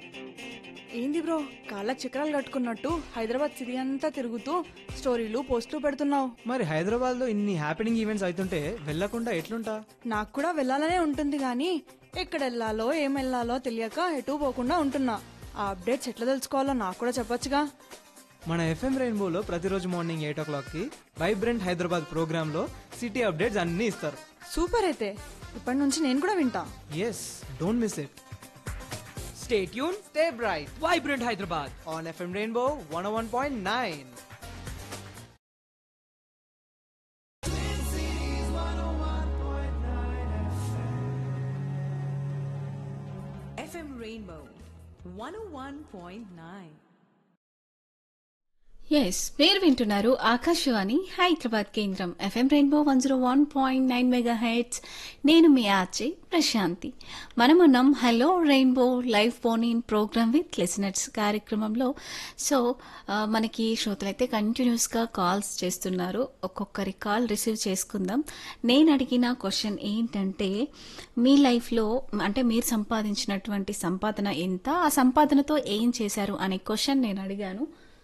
ఏంది బ్రో కాళ్ళకి చక్రాలు కట్టుకున్నట్టు హైదరాబాద్ సిటీ అంతా తిరుగుతూ స్టోరీలు పోస్టులు పెడుతున్నావు మరి హైదరాబాద్ లో ఇన్ని హ్యాపెనింగ్ ఈవెంట్స్ అవుతుంటే వెళ్ళకుండా ఎట్లుంటా నాకు కూడా వెళ్ళాలనే ఉంటుంది కానీ ఎక్కడ వెళ్ళాలో ఏం వెళ్ళాలో తెలియక ఎటు పోకుండా ఉంటున్నా ఆ అప్డేట్స్ ఎట్లా తెలుసుకోవాలో నాకు కూడా చెప్పొచ్చుగా మన ఎఫ్ఎం రెయిన్బోలో ప్రతిరోజు మార్నింగ్ ఎయిట్ ఓ క్లాక్కి వైబ్రెంట్ హైదరాబాద్ ప్రోగ్రాంలో సిటీ అప్డేట్స్ అన్నీ ఇస్తారు సూపర్ అయితే ఇప్పటి నుంచి నేను కూడా వింటా yes don't miss it stay tune stay bright vibrant Hyderabad on FM Rainbow one one point nine FM Rainbow 101.9. Yes మీరు వింటున్నారు ఆకాశవాణి హైదరాబాద్ కేంద్రం FM Rainbow one zero one point nine mega heads నేను మీ ఆర్జే ప్రశాంతి మనమున్నాం hello Rainbow live phone in programme with listeners కార్యక్రమంలో so uh, మనకి శ్రోతలైతే కంటిన్యూస్గా calls చేస్తున్నారు ఒక్కొక్కరి కాల్ రిసీవ్ చేసుకుందాం నేను అడిగిన క్వశ్చన్ ఏంటంటే మీ లైఫ్లో అంటే మీరు సంపాదించినటువంటి సంపాదన ఎంత ఆ సంపాదనతో ఏం చేశారు అనే క్వశ్చన్ నేను అడిగాను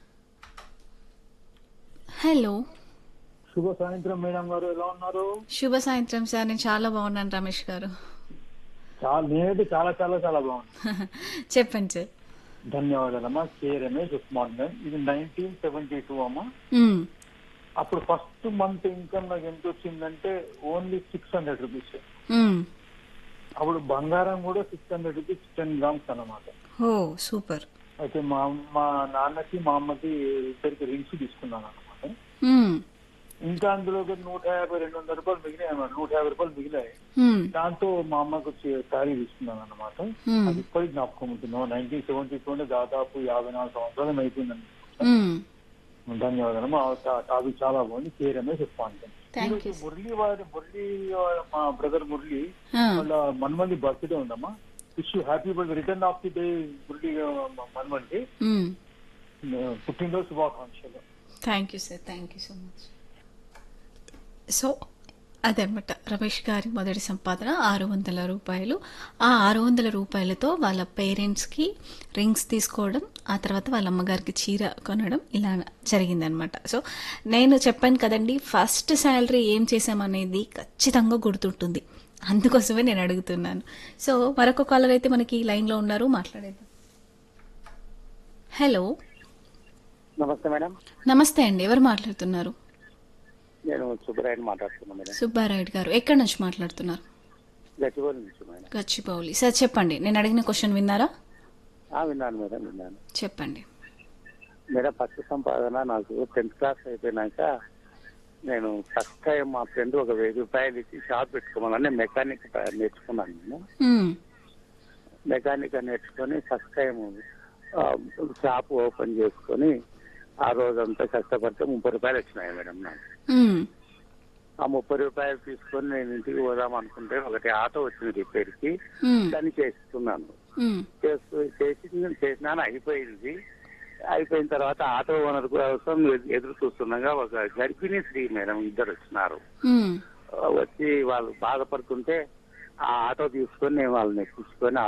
హలో శుభ సాయంత్రం మేడం గారు ఎలా ఉన్నారు శుభ సాయంత్రం సార్ నేను చాలా బాగున్నాను రమేష్ గారు చాలా నేనైతే చాలా చాలా చాలా బాగుంది చెప్పండి సార్ ధన్యవాదాలమ్మా కే రమేష్ ఉస్మాన్ గారు ఇది నైన్టీన్ సెవెంటీ టూ అమ్మా మ్మ్. అప్పుడు ఫస్ట్ మంత్ ఇన్కమ్ నాకు ఎంత వచ్చిందంటే only six hundred rupees hmm. అప్పుడు బంగారం కూడా six hundred rupees ten grams అన్నమాట ఓ సూపర్ అయితే మా మా నాన్నకి మా అమ్మకి ఇద్దరికి రింగ్స్ తీసుకున్నాను అనమాట మ్మ్. ఇంకా అందులో ఒక నూట యాభై రెండు వందల రూపాయలు మిగిలాయి అన్నమాట నూట యాభై రూపాయలు మిగిలాయి మ్మ్. దాంతో మా అమ్మకు వచ్చి శారీ తీసుకున్నాను అనమాట మ్మ్. అది ఇప్పటికి జ్ఞాపకం ఉంటున్నాం నైన్టీన్ సెవెంటీ టూ అంటే దాదాపు యాభై నాలుగు సంవత్సరాలు అయిపోయిందండి మ్మ్. ధన్యవాదాలు మా టాపిక్ చాలా బాగుంది K Ramesh response Thank you, Murali వారి మురళి వారి- మా బ్రదర్ మురళి ఆ. వాళ్ళ మన్మంది బర్త్డే ఉందమ్మా wish happy birthday return of the day Murali మన్మంది మ్మ్. పుట్టినరోజు శుభాకాంక్షలు thank you sir thank you so much so అదనమాట రమేష్ గారి మొదటి సంపాదన ఆరు వందల రూపాయలు ఆ ఆరు వందల రూపాయలతో వాళ్ళ పేరెంట్స్కి రింగ్స్ తీసుకోవడం ఆ తర్వాత వాళ్ళ అమ్మగారికి చీర కొనడం ఇలా జరిగిందనమాట సో నేను చెప్పాను కదండి ఫస్ట్ శాలరీ ఏం చేసామనేది ఖచ్చితంగా గుర్తుంటుంది అందుకోసమే నేను అడుగుతున్నాను సో మరొక కాలర్ అయితే మనకి లైన్లో ఉన్నారు మాట్లాడేద్దాం హలో నమస్తే మేడం నమస్తే అండి ఎవరు మాట్లాడుతున్నారు నేను సుబ్బరాయని మాట్లాడుతున్నా మేడం సుబ్బారాయుడు గారు ఎక్కడి నుంచి మాట్లాడుతున్నారు గచ్చిబౌలి నుంచి మేడం గచ్చిబౌలి సార్ చెప్పండి నేను అడిగిన క్వశ్చన్ విన్నారా ఆ, విన్నాను మేడం విన్నాను చెప్పండి మేడం ఫస్ట్ సంపాదన నాకు టెన్త్ క్లాస్ అయిపోయినాక నేను ఫస్ట్ టైం మా ఫ్రెండ్ ఒక వెయ్యి రూపాయలు ఇచ్చి షాప్ పెట్టుకోమని మెకానిక్ నేర్చుకున్నాను నేను మ్మ్. మెకానిక్ నేర్చుకొని ఫస్ట్ టైం షాప్ ఓపెన్ చేసుకొని ఆ రోజంతా కష్టపడితే ముప్పై రూపాయలు వచ్చినాయి మేడం నాకు మ్మ్. ఆ ముప్పై రూపాయలు తీసుకొని నేను ఇంటికి పోదాం అనుకుంటే ఒకటి ఆటో వచ్చింది రిపేర్కి మ్మ్. దాన్ని చేస్తున్నాను మ్మ్. చేస్తూ చేసి చేసినాను అయిపోయింది అయిపోయిన తర్వాత ఆటో ఓనర్ కోసం ఎదురు చూస్తుండగా ఒక గర్భిణీ స్త్రీ మేడం ఇద్దరు వచ్చినారు మ్మ్. వచ్చి వాళ్ళు బాధపడుతుంటే ఆ ఆటో తీసుకొని నేను వాళ్ళని ఎక్కించుకొని